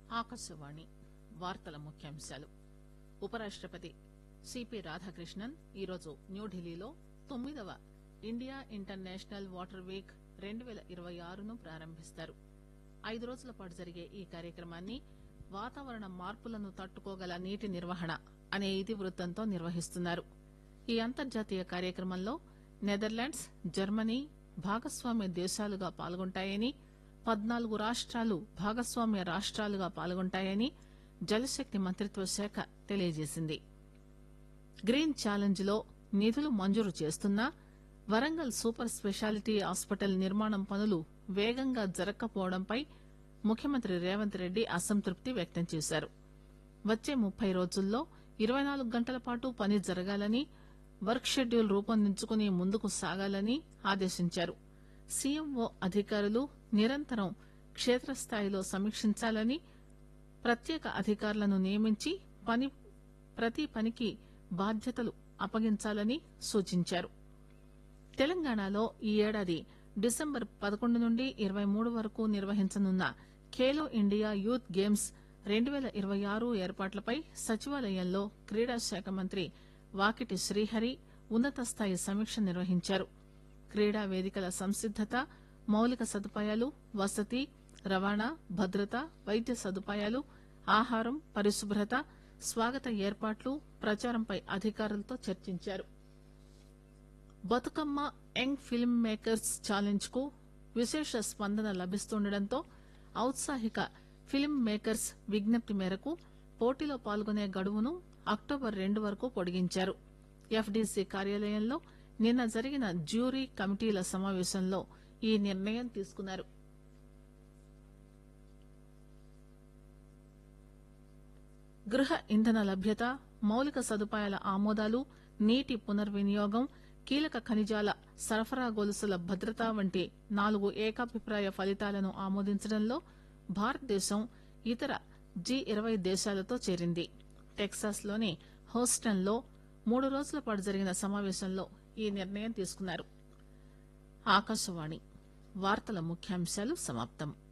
ఆకాశవాణి వార్తల ముఖ్యాంశాలు ఉపరాష్టపతి సిపి రాధాకృష్ణన్ ఈరోజు న్యూఢిల్లీలో తొమ్మిదవ ఇండియా ఇంటర్నేషనల్ వాటర్ వీక్ రెండు పేల ఇరవై ఆరును ప్రారంభిస్తారు ఐదు రోజుల పాటు జరిగే ఈ కార్యక్రమాన్ని వాతావరణ మార్పులను తట్టుకోగల నీటి నిర్వహణ అనే ఇతివృత్తంతో నిర్వహిస్తున్నారు ఈ అంతర్జాతీయ కార్యక్రమంలో నెదర్లాండ్స్ జర్మనీ భాగస్వామ్య దేశాలుగా పాల్గొంటాయని పద్నాలుగు రాష్టాలు భాగస్వామ్య రాష్టాలుగా పాల్గొంటాయని జలశక్తి మంత్రిత్వ శాఖ తెలియజేసింది గ్రీన్ ఛాలెంజ్ లో నిధులు మంజూరు చేస్తున్నా వరంగల్ సూపర్ స్పెషాలిటీ హాస్పిటల్ నిర్మాణం పనులు వేగంగా జరగకపోవడంపై ముఖ్యమంత్రి రేవంత్ రెడ్డి అసంతృప్తి వ్యక్తం చేశారు వచ్చే ముప్పై రోజుల్లో ఇరవై నాలుగు గంటల పాటు పని జరగాలని వర్క్ షెడ్యూల్ రూపొందించుకుని ముందుకు సాగాలని ఆదేశించారు సీఎంఓ అధికారులు నిరంతరం క్షేత్రస్థాయిలో సమీక్షించాలని ప్రత్యేక అధికారులను నియమించి పని ప్రతి పనికి బాధ్యతలు అప్పగించాలని సూచించారు తెలంగాణలో ఈ ఏడాది డిసెంబర్ పదకొండు నుండి ఇరవై మూడు వరకు నిర్వహించనున్న ఖేలో ఇండియా యూత్ గేమ్స్ రెండు పేల ఇరవై ఆరు ఏర్పాట్లపై సచివాలయంలో క్రీడా శాఖ మంత్రి వాకిటి శ్రీహరి ఉన్నత స్థాయి సమీక్ష నిర్వహించారు క్రీడా వేదికల సంసిద్దత మౌలిక సదుపాయాలు వసతి రవాణా భద్రత వైద్య సదుపాయాలు ఆహారం పరిశుభ్రత స్వాగత ఏర్పాట్లు ప్రచారంపై అధికారులతో చర్చించారు Bathukamma young film makers challenge కు విశేష స్పందన లభిస్తుండటంతో ఔత్సాహిక ఫిల్మ్ మేకర్స్ విజ్ఞప్తి మేరకు పోటీలో పాల్గొనే గడువును అక్టోబర్ రెండు వరకు పొడిగించారు ఎఫ్డీసీ కార్యాలయంలో నిన్న జరిగిన జ్యూరీ కమిటీల సమావేశంలో ఈ నిర్ణయం తీసుకున్నారు గృహ ఇంధన లభ్యత మౌలిక సదుపాయాల ఆమోదాలు నీటి పునర్వినియోగం కీలక ఖనిజాల సరఫరా గొలుసుల భద్రత వంటి నాలుగు ఏకాభిప్రాయ ఫలితాలను ఆమోదించడంలో భారతదేశం ఇతర జీ ఇరవై దేశాలతో చేరింది టెక్సాస్ లోని హోస్టన్ లో మూడు రోజుల పాటు జరిగిన సమావేశంలో ఈ నిర్ణయం తీసుకున్నారు ఆకాశవాణి వార్తల ముఖ్యాంశాలు సమాప్తం